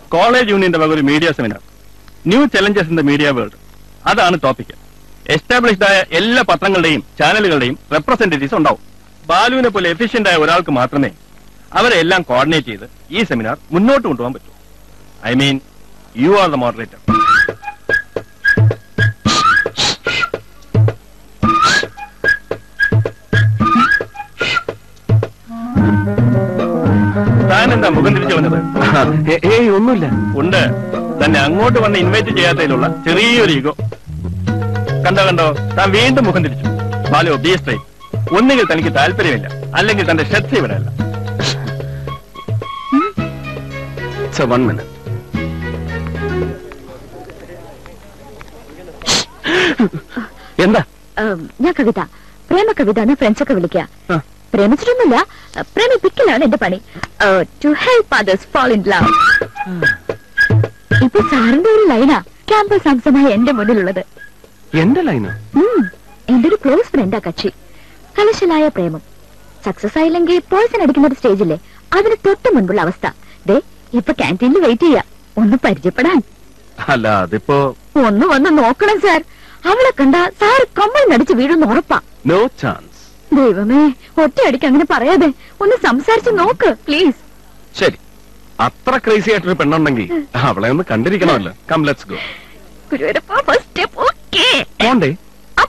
College യൂണിയന്റെ വക ഒരു media seminar new challenges in the media world അതാണ് ടോപ്പിക് എസ്റ്റാബ്ലിഷ്ഡ് ആയ എല്ലാ പത്രങ്ങളുടെയും ചാനലുകളുടെയും റെപ്രസെന്റേറ്റീവ്സ് ഉണ്ടാവും ബാലുവിനെ പോലെ എഫിഷ്യന്റ് ആയ ഒരാൾക്ക് മാത്രമേ അവരെ എല്ലാം കോർഡിനേറ്റ് ചെയ്ത് ഈ സെമിനാർ മുന്നോട്ട് കൊണ്ടുപോകാൻ പറ്റൂ I mean you are the moderator താൻ എന്താ മുഖം തിരിച്ചു വന്നത് ഏയ് ഒന്നുമില്ല ഉണ്ട് തന്നെ അങ്ങോട്ട് വന്ന് ഇൻവൈറ്റ് ചെയ്യാത്തതിലുള്ള ചെറിയൊരു ഈഗോ കണ്ടോ കണ്ടോ താൻ വീണ്ടും മുഖം തിരിച്ചു ബാലോ ബി സ്ട്രൈറ്റ് ഒന്നുകിൽ തനിക്ക് താല്പര്യമില്ല അല്ലെങ്കിൽ തന്റെ ശ്രദ്ധ ഇവിടെ അല്ല വൺ മിനിറ്റ് എന്താ ഉം, ഞാൻ കവിത പ്രേമ കവിത എന്ന് ഫ്രണ്ട്സൊക്കെ വിളിക്കുക ആ. പ്രേമിച്ചിട്ടൊന്നുമില്ല പ്രേമിപ്പിക്കലാണ് എന്റെ പണി to help others fall in love ഇപ്പൊ സാറിന്റെ ഒരു ലൈനാ ക്യാമ്പസ് അംശമായ എന്റെ മുന്നിലുള്ളത് എന്റെ ലൈനോ ഉം, എന്റെ ഒരു ക്ലോസ് ഫ്രണ്ടാ കക്ഷി കലശലായ പ്രേമം സക്സസ് ആയില്ലെങ്കിൽ പോയിസൺ അടിക്കുന്ന ഒരു സ്റ്റേജില്ലേ അതിന് തൊട്ട് മുൻപുള്ള അവസ്ഥ ദേ ഇപ്പൊ ക്യാൻറ്റീനിൽ വെയിറ്റ് ചെയ്യാ ഒന്ന് പരിചയപ്പെടാൻ അല്ല അതിപ്പോ ഒന്ന് വന്ന് നോക്കണം സാർ അവളെ കണ്ട സാർ കമ്മൽ നടിച്ച് വീഴുന്ന ഉറപ്പാ നോ ചാൻസ് ദൈവമേ ഒറ്റയടിക്ക് അങ്ങനെ പറയാതെ ഒന്ന് സംസാരിച്ച് നോക്ക് പ്ലീസ് ശരി അത്ര ക്രേസി ആയിട്ടൊരു പെണ്ണുണ്ടെങ്കിൽ അവളെ ഒന്ന് കണ്ടിരിക്കണമല്ലോ come let's go Guruvarappa first step okay പോണ്ടേ